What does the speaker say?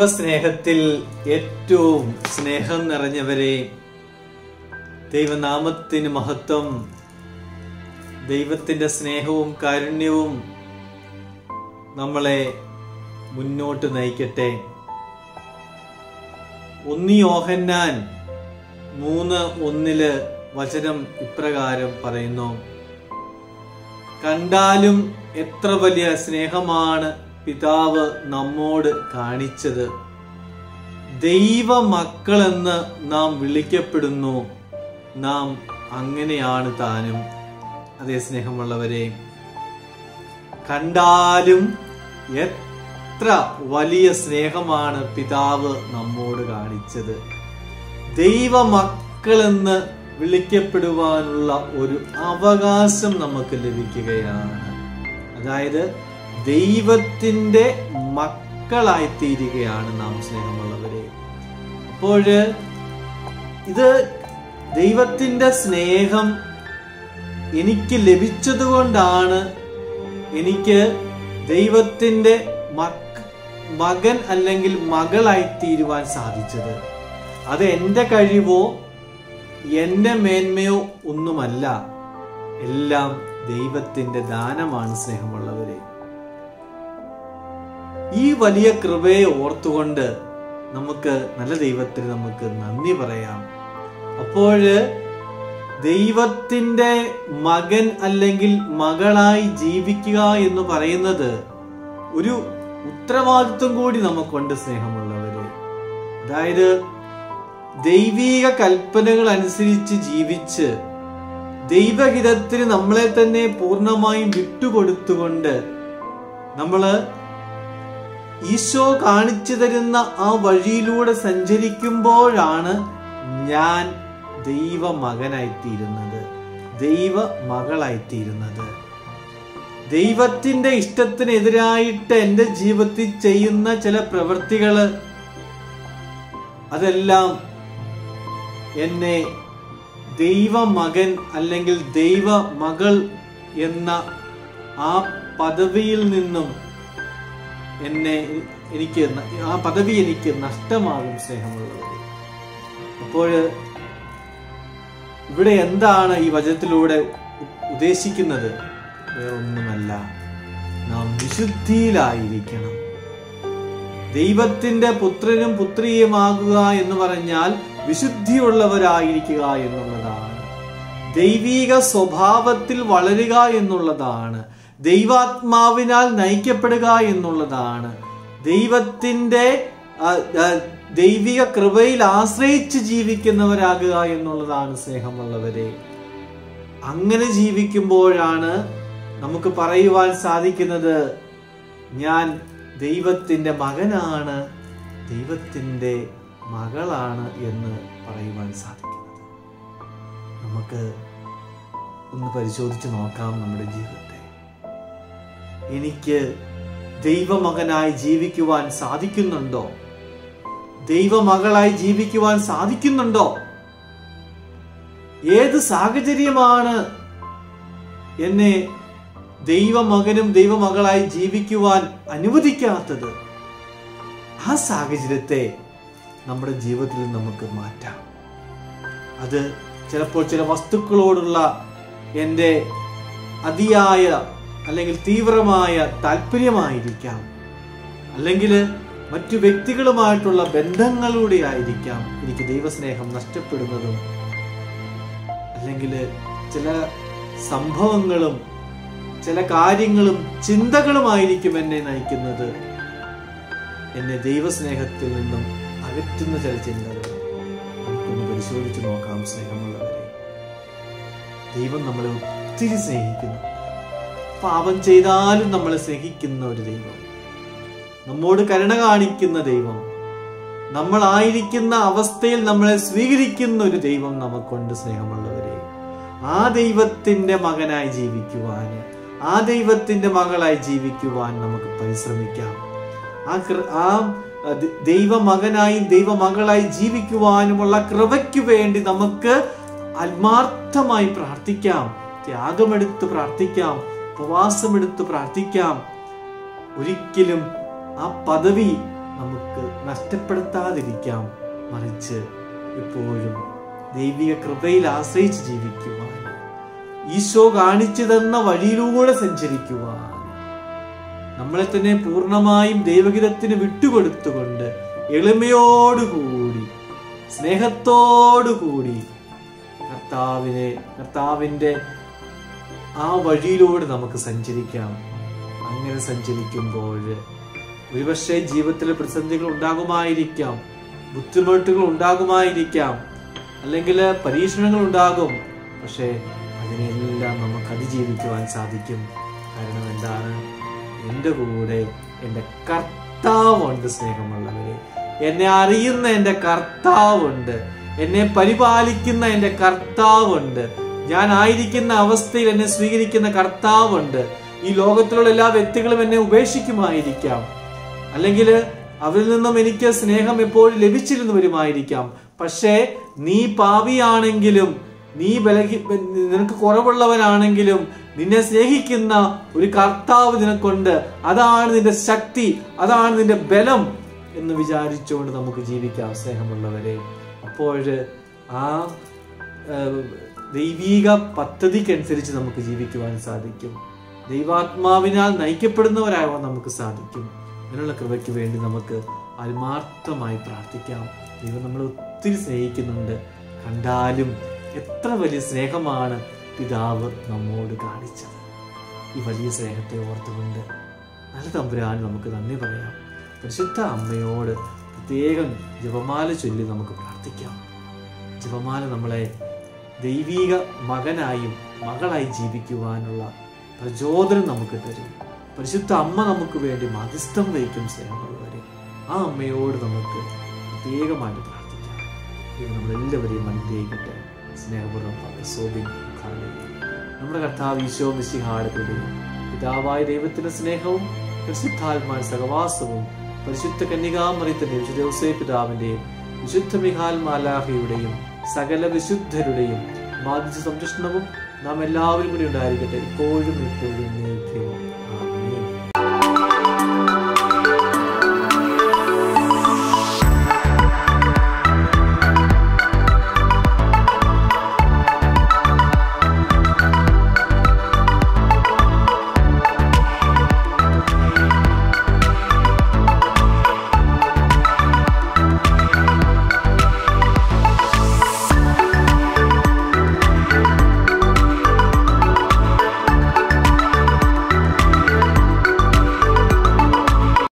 ദൈവസ്നേഹത്തിൽ ഏറ്റവും സ്നേഹം നിറഞ്ഞവരെ ദൈവനാമത്തിന് മഹത്വം ദൈവത്തിന്റെ സ്നേഹവും കാരുണ്യവും നമ്മളെ മുന്നോട്ട് നയിക്കട്ടെ ഒന്നി യോഹന്നാൻ മൂന്ന് ഒന്നില് വചനം ഇപ്രകാരം പറയുന്നു കണ്ടാലും എത്ര വലിയ സ്നേഹമാണ് പിതാവ് നമ്മോട് കാണിച്ചത് ദൈവ മക്കളെന്ന് നാം വിളിക്കപ്പെടുന്നു നാം അങ്ങനെയാണ് താനും അതേ സ്നേഹമുള്ളവരെ കണ്ടാലും എത്ര വലിയ സ്നേഹമാണ് പിതാവ് നമ്മോട് കാണിച്ചത് ദൈവ മക്കളെന്ന് വിളിക്കപ്പെടുവാനുള്ള ഒരു അവകാശം നമുക്ക് ലഭിക്കുകയാണ് അതായത് ദൈവത്തിന്റെ മക്കളായിത്തീരുകയാണ് നാം സ്നേഹമുള്ളവരെ അപ്പോഴ് ഇത് ദൈവത്തിന്റെ സ്നേഹം എനിക്ക് ലഭിച്ചതുകൊണ്ടാണ് എനിക്ക് ദൈവത്തിന്റെ മക് മകൻ അല്ലെങ്കിൽ മകളായി തീരുവാൻ സാധിച്ചത് അത് എൻ്റെ കഴിവോ എൻ്റെ മേന്മയോ ഒന്നുമല്ല എല്ലാം ദൈവത്തിന്റെ ദാനമാണ് സ്നേഹമുള്ളവരെ ഈ വലിയ കൃപയെ ഓർത്തുകൊണ്ട് നമുക്ക് നല്ല ദൈവത്തിന് നമുക്ക് നന്ദി പറയാം അപ്പോഴ് ദൈവത്തിന്റെ മകൻ അല്ലെങ്കിൽ മകളായി ജീവിക്കുക എന്ന് പറയുന്നത് ഒരു ഉത്തരവാദിത്വം കൂടി നമുക്കുണ്ട് സ്നേഹമുള്ളവരെ അതായത് ദൈവീക കൽപ്പനകൾ അനുസരിച്ച് ജീവിച്ച് ദൈവഹിതത്തിന് നമ്മളെ തന്നെ പൂർണ്ണമായും വിട്ടുകൊടുത്തുകൊണ്ട് നമ്മള് ഈശോ കാണിച്ചു തരുന്ന ആ വഴിയിലൂടെ സഞ്ചരിക്കുമ്പോഴാണ് ഞാൻ ദൈവ മകനായിത്തീരുന്നത് ദൈവ മകളായിത്തീരുന്നത് ദൈവത്തിന്റെ ഇഷ്ടത്തിനെതിരായിട്ട് എൻ്റെ ജീവിതത്തിൽ ചെയ്യുന്ന ചില പ്രവൃത്തികള് അതെല്ലാം എന്നെ ദൈവ മകൻ അല്ലെങ്കിൽ ദൈവ മകൾ എന്ന ആ പദവിയിൽ നിന്നും എന്നെ എനിക്ക് ആ പദവി എനിക്ക് നഷ്ടമാകും സ്നേഹമുള്ളവർ അപ്പോൾ ഇവിടെ എന്താണ് ഈ വചനത്തിലൂടെ ഉദ്ദേശിക്കുന്നത് വേറൊന്നുമല്ല നാം വിശുദ്ധിയിലായിരിക്കണം ദൈവത്തിന്റെ പുത്രനും പുത്രിയുമാകുക എന്ന് പറഞ്ഞാൽ വിശുദ്ധിയുള്ളവരായിരിക്കുക എന്നുള്ളതാണ് ദൈവീക സ്വഭാവത്തിൽ വളരുക എന്നുള്ളതാണ് ദൈവാത്മാവിനാൽ നയിക്കപ്പെടുക എന്നുള്ളതാണ് ദൈവത്തിന്റെ ദൈവിക കൃപയിൽ ആശ്രയിച്ച് ജീവിക്കുന്നവരാകുക എന്നുള്ളതാണ് സ്നേഹമുള്ളവരെ അങ്ങനെ ജീവിക്കുമ്പോഴാണ് നമുക്ക് പറയുവാൻ സാധിക്കുന്നത് ഞാൻ ദൈവത്തിന്റെ മകനാണ് ദൈവത്തിന്റെ മകളാണ് എന്ന് പറയുവാൻ സാധിക്കുന്നത് നമുക്ക് ഒന്ന് പരിശോധിച്ച് നോക്കാം നമ്മുടെ ജീവിതത്തെ എനിക്ക് ദൈവമകനായി ജീവിക്കുവാൻ സാധിക്കുന്നുണ്ടോ ദൈവമകളായി ജീവിക്കുവാൻ സാധിക്കുന്നുണ്ടോ ഏത് സാഹചര്യമാണ് എന്നെ ദൈവമകനും ദൈവമകളായി ജീവിക്കുവാൻ അനുവദിക്കാത്തത് ആ സാഹചര്യത്തെ നമ്മുടെ ജീവിതത്തിൽ നമുക്ക് മാറ്റാം അത് ചിലപ്പോൾ ചില വസ്തുക്കളോടുള്ള എൻ്റെ അതിയായ അല്ലെങ്കിൽ തീവ്രമായ താല്പര്യമായിരിക്കാം അല്ലെങ്കിൽ മറ്റു വ്യക്തികളുമായിട്ടുള്ള ബന്ധങ്ങളിലൂടെ ആയിരിക്കാം എനിക്ക് ദൈവസ്നേഹം നഷ്ടപ്പെടുന്നതും അല്ലെങ്കിൽ ചില സംഭവങ്ങളും ചില കാര്യങ്ങളും ചിന്തകളുമായിരിക്കും എന്നെ നയിക്കുന്നത് എന്നെ ദൈവസ്നേഹത്തിൽ നിന്നും അകറ്റുന്ന ചില ചിന്തകൾ നമുക്കൊന്ന് പരിശോധിച്ച് നോക്കാം സ്നേഹമുള്ളവരെ ദൈവം നമ്മളെ ഒത്തിരി സ്നേഹിക്കുന്നു പാപം ചെയ്താലും നമ്മളെ സ്നേഹിക്കുന്ന ഒരു ദൈവം നമ്മോട് കരുണ കാണിക്കുന്ന ദൈവം നമ്മളായിരിക്കുന്ന അവസ്ഥയിൽ നമ്മളെ സ്വീകരിക്കുന്ന ഒരു ദൈവം നമുക്കുണ്ട് സ്നേഹമുള്ളവരെ ആ ദൈവത്തിന്റെ മകനായി ജീവിക്കുവാൻ ആ ദൈവത്തിന്റെ മകളായി ജീവിക്കുവാൻ നമുക്ക് പരിശ്രമിക്കാം ആ ആ ദൈവമകനായി ദൈവമകളായി ജീവിക്കുവാനുമുള്ള കൃപയ്ക്ക് വേണ്ടി നമുക്ക് ആത്മാർത്ഥമായി പ്രാർത്ഥിക്കാം ത്യാഗമെടുത്ത് പ്രാർത്ഥിക്കാം ഉപവാസമെടുത്ത് പ്രാർത്ഥിക്കാം ഒരിക്കലും ആ പദവി നമുക്ക് നഷ്ടപ്പെടുത്താതിരിക്കാം മറിച്ച് എപ്പോഴും ദൈവിക കൃപയിൽ ആശ്രയിച്ച് ജീവിക്കുവാൻ ഈശോ കാണിച്ചു തന്ന വഴിയിലൂടെ സഞ്ചരിക്കുവാൻ നമ്മളെ തന്നെ പൂർണ്ണമായും ദൈവഹിതത്തിന് വിട്ടുകൊടുത്തുകൊണ്ട് എളിമയോടുകൂടി സ്നേഹത്തോടുകൂടി കർത്താവിനെ കർത്താവിൻ്റെ ആ വഴിയിലൂടെ നമുക്ക് സഞ്ചരിക്കാം അങ്ങനെ സഞ്ചരിക്കുമ്പോൾ ഒരുപക്ഷെ ജീവിതത്തിൽ പ്രതിസന്ധികൾ ഉണ്ടാകുമായിരിക്കാം ബുദ്ധിമുട്ടുകൾ ഉണ്ടാകുമായിരിക്കാം അല്ലെങ്കിൽ പരീക്ഷണങ്ങൾ ഉണ്ടാകും പക്ഷേ അതിനെല്ലാം നമുക്ക് അതിജീവിക്കുവാൻ സാധിക്കും കാരണം എന്താണ് എൻ്റെ കൂടെ എൻ്റെ കർത്താവുണ്ട് സ്നേഹമുള്ളവരെ എന്നെ അറിയുന്ന എൻ്റെ കർത്താവുണ്ട് എന്നെ പരിപാലിക്കുന്ന എൻ്റെ കർത്താവുണ്ട് ഞാൻ ആയിരിക്കുന്ന അവസ്ഥയിൽ എന്നെ സ്വീകരിക്കുന്ന കർത്താവുണ്ട് ഈ ലോകത്തിലുള്ള എല്ലാ വ്യക്തികളും എന്നെ ഉപേക്ഷിക്കുമായിരിക്കാം അല്ലെങ്കിൽ അവരിൽ നിന്നും എനിക്ക് സ്നേഹം എപ്പോഴും ലഭിച്ചിരുന്നു വരുമായിരിക്കാം പക്ഷേ നീ പാപിയാണെങ്കിലും നീ ബലഹി നിനക്ക് കുറവുള്ളവനാണെങ്കിലും നിന്നെ സ്നേഹിക്കുന്ന ഒരു കർത്താവ് നിനക്കുണ്ട് അതാണ് നിന്റെ ശക്തി അതാണ് നിന്റെ ബലം എന്ന് വിചാരിച്ചുകൊണ്ട് നമുക്ക് ജീവിക്കാം സ്നേഹമുള്ളവരെ അപ്പോൾ ആ ഏഹ്, ദൈവീക പദ്ധതിക്കനുസരിച്ച് നമുക്ക് ജീവിക്കുവാൻ സാധിക്കും ദൈവാത്മാവിനാൽ നയിക്കപ്പെടുന്നവരാകാൻ നമുക്ക് സാധിക്കും അതിനുള്ള കൃപയ്ക്ക് വേണ്ടി നമുക്ക് ആത്മാർത്ഥമായി പ്രാർത്ഥിക്കാം ദൈവം നമ്മളെ ഒത്തിരി സ്നേഹിക്കുന്നുണ്ട് കണ്ടാലും എത്ര വലിയ സ്നേഹമാണ് പിതാവ് നമ്മോട് കാണിച്ചത് ഈ വലിയ സ്നേഹത്തെ ഓർത്തുകൊണ്ട് നല്ല തമ്പുരാൻ നമുക്ക് നന്ദി പറയാം പരിശുദ്ധ അമ്മയോട് പ്രത്യേകം ജപമാല ചൊല്ലി നമുക്ക് പ്രാർത്ഥിക്കാം ജപമാല നമ്മളെ ദൈവീക മകനായും മകളായി ജീവിക്കുവാനുള്ള പ്രചോദനം നമുക്ക് തരും പരിശുദ്ധ അമ്മ നമുക്ക് വേണ്ടി മധ്യസ്ഥം വഹിക്കും സ്നേഹമുള്ളവരെ ആ അമ്മയോട് നമുക്ക് പ്രത്യേകമായിട്ട് പ്രാർത്ഥിക്കാം ദൈവം നമ്മളെല്ലാവരെയും അനുഗ്രഹിക്കട്ടെ സ്നേഹപൂർവ്വം ഫാദർ സോബിൻ ഖാലയിൽ നമ്മുടെ കർത്താവ് ഈശോ മിശിഹായുടെ കൃപയും പിതാവായ ദൈവത്തിന്റെ സ്നേഹവും പരിശുദ്ധാത്മാ സഹവാസവും പരിശുദ്ധ കന്യകാമറിയത്തിന്റെ വിശുദ്ധ ഔസേപ്പ് പിതാവിന്റെയും വിശുദ്ധ മിഹാൽ മാലാഹയുടെയും സകല വിശുദ്ധരുടെയും ബാധിച്ച സംരക്ഷണവും നാം എല്ലാവരും കൂടി ഉണ്ടായിരിക്കട്ടെ ഇപ്പോഴും എപ്പോഴും എന്നേക്കും